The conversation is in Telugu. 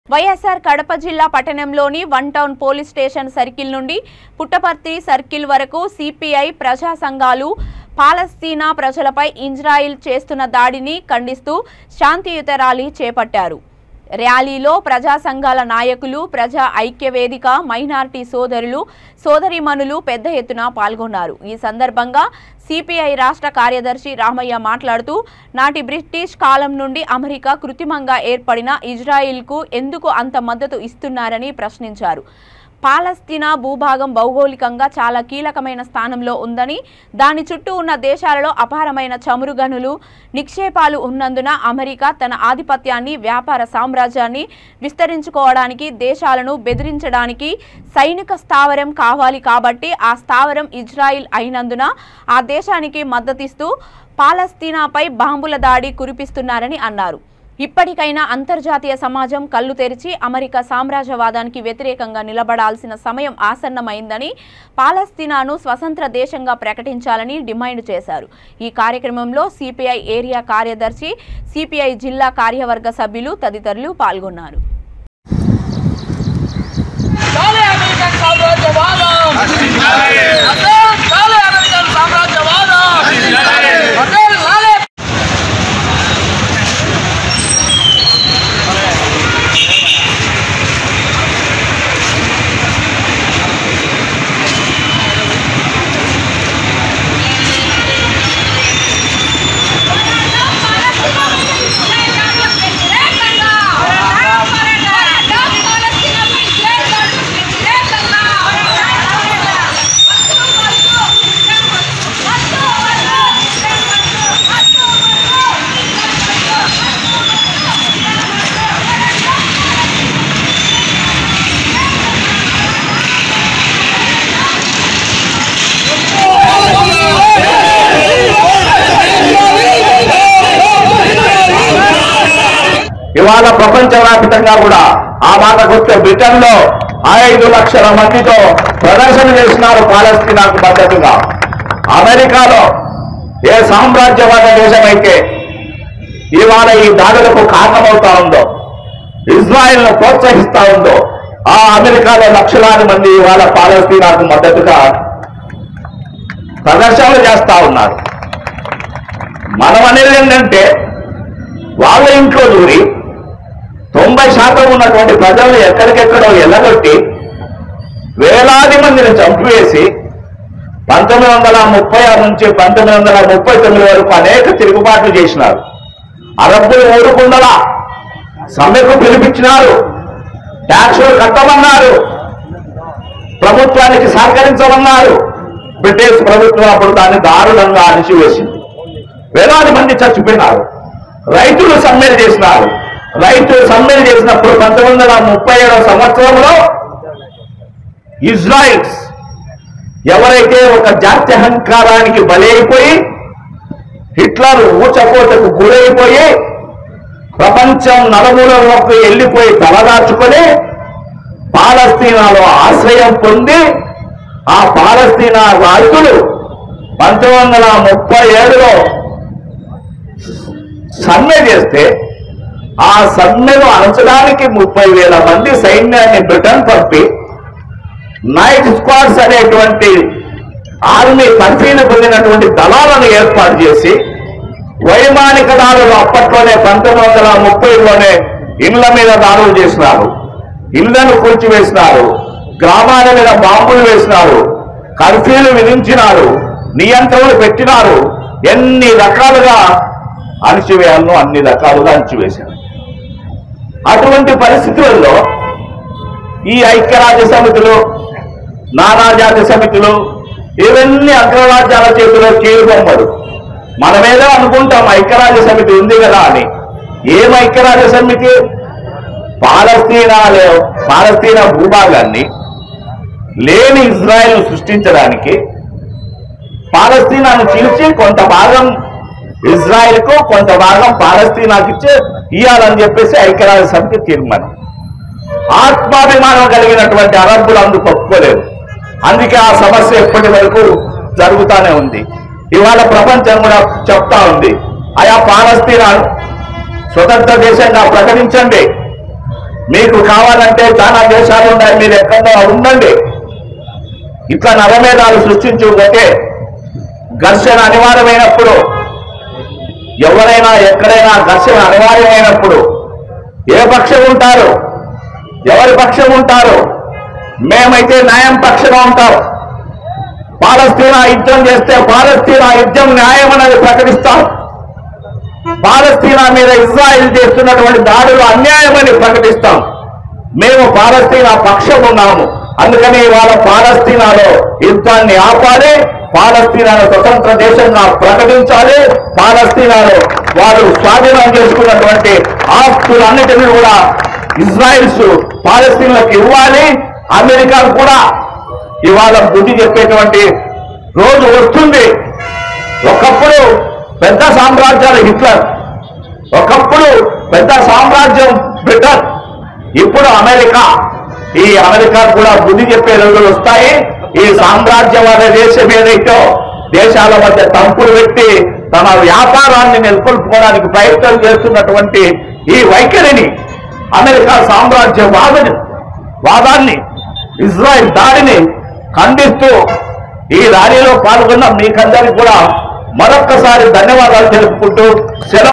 వైఎస్ఆర్ కడప జిల్లా పట్టణంలోని one town police station circle నుండి పుట్టపర్తి సర్కిల్ వరకు సిపిఐ ప్రజా సంఘాలు పాలస్తీనా ప్రజలపై ఇజ్రాయిల్ చేస్తున్న దాడిని ఖండిస్తూ శాంతియుత ర్యాలీ చేపట్టారు ర్యాలీలో ప్రజా సంఘాల నాయకులు ప్రజా ఐక్య వేదిక మైనార్టీ సోదరులు సోదరిమణులు పెద్ద ఎత్తున పాల్గొన్నారు ఈ సందర్భంగా సిపిఐ రాష్ట్ర కార్యదర్శి రామయ్య మాట్లాడుతూ నాటి బ్రిటిష్ కాలం నుండి అమెరికా కృత్రిమంగా ఏర్పడిన ఇజ్రాయిల్కు ఎందుకు అంత మద్దతు ఇస్తున్నారని ప్రశ్నించారు పాలస్తీనా భూభాగం భౌగోళికంగా చాలా కీలకమైన స్థానంలో ఉందని దాని చుట్టూ ఉన్న దేశాలలో అపారమైన చమురు గనులు నిక్షేపాలు ఉన్నందున అమెరికా తన ఆధిపత్యాన్ని వ్యాపార సామ్రాజ్యాన్ని విస్తరించుకోవడానికి దేశాలను బెదిరించడానికి సైనిక స్థావరం కావాలి కాబట్టి ఆ స్థావరం ఇజ్రాయిల్ అయినందున ఆ దేశానికి మద్దతిస్తూ పాలస్తీనాపై బాంబుల దాడి కురిపిస్తున్నారని అన్నారు ఇప్పటికైనా అంతర్జాతీయ సమాజం కళ్ళు తెరిచి అమెరికా సామ్రాజ్యవాదానికి వ్యతిరేకంగా నిలబడాల్సిన సమయం ఆసన్నమైందని పాలస్తీనాను స్వతంత్ర దేశంగా ప్రకటించాలని డిమాండ్ చేశారు ఈ కార్యక్రమంలో సిపిఐ ఏరియా కార్యదర్శి సిపిఐ జిల్లా కార్యవర్గ సభ్యులు తదితరులు పాల్గొన్నారు చాలే అమెరికన్ సామ్రాజ్యవాదం అదే చాలే అమెరికన్ సామ్రాజ్యవాదం అదే లాలే ఇవాళ ప్రపంచవ్యాప్తంగా కూడా ఆ మాటకు వస్తే బ్రిటన్ లో ఐదు లక్షల మందితో ప్రదర్శన చేసినారు పాలస్తీనాకు మద్దతుగా అమెరికాలో ఏ సామ్రాజ్యవాద దేశమైతే ఇవాళ ఈ దాడులకు కారణమవుతా ఉందో ఇజ్రాయెల్ ను ప్రోత్సహిస్తా ఉందో ఆ అమెరికాలో లక్షలాది మంది ఇవాళ పాలస్తీనాకు మద్దతుగా ప్రదర్శనలు చేస్తా ఉన్నారు మనం అనేది ఏంటంటే వాళ్ళ ఇంట్లో దూరి తొంభై శాతం ఉన్నటువంటి ప్రజలను ఎక్కడికెక్కడో ఎల్లగొట్టి వేలాది మందిని చంపివేసి పంతొమ్మిది వందల ముప్పై ఆరు నుంచి పంతొమ్మిది వందల ముప్పై తొమ్మిది వరకు అనేక తిరుగుబాట్లు చేసినారు అరబ్బులు ఊరుకుండలా సమ్మెకు పిలిపించినారు ట్యాక్సులు కట్టమన్నారు ప్రభుత్వానికి సహకరించమన్నారు బ్రిటిష్ ప్రభుత్వం అప్పుడు దాన్ని దారుణంగా అణిచివేసింది వేలాది మంది చచ్చిపోయినారు రైతులు సమ్మెలు చేసినారు రైతులు సమ్మెలు చేసినప్పుడు పంతొమ్మిది వందల ముప్పై ఏడవ సంవత్సరంలో ఇజ్రాయిల్స్ ఎవరైతే ఒక జాత్యహంకారానికి బలైపోయి హిట్లర్ ఊచకోతకు గురైపోయి ప్రపంచం నలుమూలలోకి వెళ్ళిపోయి తలదాచుకొని పాలస్తీనాలో ఆశ్రయం పొంది ఆ పాలస్తీనా రాజులు పంతొమ్మిది వందల ముప్పై ఏడులో సమ్మె చేస్తే ఆ సమ్మెను అణచడానికి ముప్పై వేల మంది సైన్యాన్ని బ్రిటన్ పంపి నైట్ స్క్వాడ్స్ అనేటువంటి ఆర్మీ తర్ఫీలు పొందినటువంటి దళాలను ఏర్పాటు చేసి వైమానిక దాడులు అప్పట్లోనే పంతొమ్మిది వందల ముప్పైలోనే ఇళ్ల మీద దాడులు చేసినారు ఇళ్లను కూల్చివేసినారు గ్రామాల మీద బాంబులు వేసినారు కర్ఫ్యూలు విధించినారు నియంత్రణలు పెట్టినారు ఎన్ని రకాలుగా అణిచివేయాలను అన్ని రకాలుగా అణిచివేశారు అటువంటి పరిస్థితులలో ఈ ఐక్యరాజ్య సమితులు నానాజాతి సమితులు ఇవన్నీ అగ్రరాజ్యాల చేతిలో కీలుబొమ్మలు మనమేదో అనుకుంటాం ఐక్యరాజ్య సమితి ఉంది కదా అని ఏం ఐక్యరాజ్య సమితి పాలస్తీనాలో పాలస్తీనా భూభాగాన్ని లేని ఇజ్రాయెల్ సృష్టించడానికి పాలస్తీనాను చీల్చి కొంత భాగం ఇజ్రాయెల్కు కొంత భాగం పాలస్తీనాకి ఇచ్చి ఇవ్వాలని చెప్పేసి ఐక్యరాజ్య సమితి తీర్మానం ఆత్మాభిమానం కలిగినటువంటి అరబ్బులు అందుకు ఒప్పుకోలేరు అందుకే ఆ సమస్య ఎప్పటి వరకు జరుగుతానే ఉంది ఇవాళ ప్రపంచం కూడా చెప్తా ఉంది ఆయా పాలస్తీనాను స్వతంత్ర దేశంగా ప్రకటించండి మీకు కావాలంటే చాలా దేశాలు ఉన్నాయి మీరు ఎక్కడో ఉండండి ఇట్లా నవమేధాలు సృష్టించుకుంటే ఘర్షణ అనివార్యమైనప్పుడు ఎవరైనా ఎక్కడైనా ఘర్షణ అనివార్యమైనప్పుడు ఏ పక్షం ఉంటారు ఎవరి పక్షం ఉంటారు మేమైతే న్యాయం పక్షంగా ఉంటాం పాలస్తీనా యుద్ధం చేస్తే పాలస్తీనా యుద్ధం న్యాయం అనేది ప్రకటిస్తాం పాలస్తీనా మీద ఇజ్రాయిల్ చేస్తున్నటువంటి దాడులు అన్యాయమని ప్రకటిస్తాం మేము పాలస్తీనా పక్షం ఉన్నాము అందుకని ఇవాళ పాలస్తీనాలో యుద్ధాన్ని ఆపాలి పాలస్తీనాను స్వతంత్ర దేశంగా ప్రకటించాలి పాలస్తీనాలో వారు స్వాధీనం చేసుకున్నటువంటి ఆస్తులన్నిటిని కూడా ఇజ్రాయిల్స్ పాలస్తీన్లకు ఇవ్వాలి అమెరికా కూడా ఇవాళ బుద్ధి చెప్పేటువంటి రోజు వస్తుంది ఒకప్పుడు పెద్ద సామ్రాజ్యాలు హిట్లర్ ఒకప్పుడు పెద్ద సామ్రాజ్యం బ్రిటన్ ఇప్పుడు అమెరికా ఈ అమెరికా కూడా బుద్ధి చెప్పే రోజులు వస్తాయి ఈ సామ్రాజ్యవాద దేశం ఏదైతే దేశాల మధ్య తంపులు పెట్టి తన వ్యాపారాన్ని నెలకొల్పుకోవడానికి ప్రయత్నం చేస్తున్నటువంటి ఈ వైఖరిని అమెరికా సామ్రాజ్యవాద వాదాన్ని ఇజ్రాయెల్ దాడిని ఖండిస్తూ ఈ ర్యాలీలో పాల్గొన్న మీకందరికీ కూడా మరొక్కసారి ధన్యవాదాలు తెలుపుకుంటూ సెలవు